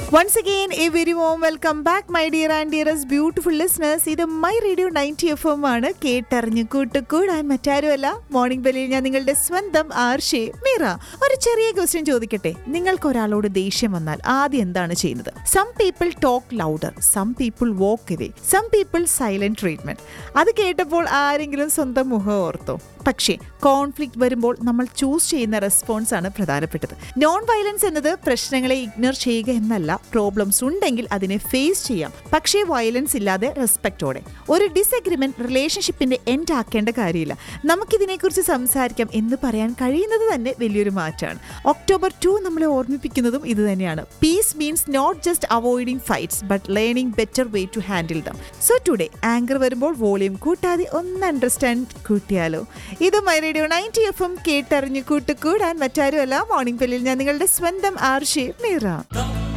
once again a very warm welcome back my dear and dearest beautiful listeners ഇത് my radio ninety F M ആണ് കേട്ടറിഞ്ഞ് കൂട്ടുകൂടാൻ മറ്റാരുമല്ല morning ബെല്ലിൽ ഞാൻ നിങ്ങളുടെ സ്വന്തം ആർഷേ മീറ ഒരു ചെറിയ ക്വസ്റ്റ്യൻ ചോദിക്കട്ടെ നിങ്ങൾക്ക് ഒരാളോട് ദേഷ്യം വന്നാൽ ആദ്യം എന്താണ് ചെയ്യുന്നത് some people talk louder some people walk away some people silent treatment അത് കേട്ടപ്പോൾ ആരെങ്കിലും സ്വന്തം മുഖം ഓർത്തോ പക്ഷേ കോൺഫ്ലിക്റ്റ് വരുമ്പോൾ നമ്മൾ ചൂസ് ചെയ്യുന്ന റെസ്പോൺസ് ആണ് പ്രധാനപ്പെട്ടത് നോൺ വയലൻസ് എന്നത് പ്രശ്നങ്ങളെ ഇഗ്നോർ ചെയ്യുക എന്നല്ല പ്രോബ്ലംസ് ഉണ്ടെങ്കിൽ അതിനെ ഫേസ് ചെയ്യാം പക്ഷേ വയലൻസ് ഇല്ലാതെ റെസ്പെക്റ്റോടെ ഒരു ഡിസഗ്രിമെന്റ് റിലേഷൻഷിപ്പിന്റെ എൻഡ് ആക്കേണ്ട കാര്യമില്ല നമുക്കിതിനെക്കുറിച്ച് സംസാരിക്കാം എന്ന് പറയാൻ കഴിയുന്നത് തന്നെ വലിയൊരു മാറ്റമാണ് ഒക്ടോബർ ടു നമ്മളെ ഓർമ്മിപ്പിക്കുന്നതും ഇത് തന്നെയാണ് peace means not just avoiding fights but learning better way to handle them so today anchor വരുമ്പോൾ വോളിയം കൂട്ടാതെ ഒന്ന് അണ്ടർസ്റ്റാൻഡ് കൂട്ടിയാലോ ഇത് my radio ninety F M കേട്ടറിഞ്ഞ് കൂട്ടുകൂടാൻ മറ്റാരുമല്ല മോർണിംഗ് പെല്ലിൽ ഞാൻ നിങ്ങളുടെ സ്വന്തം ആർഷേ മീറ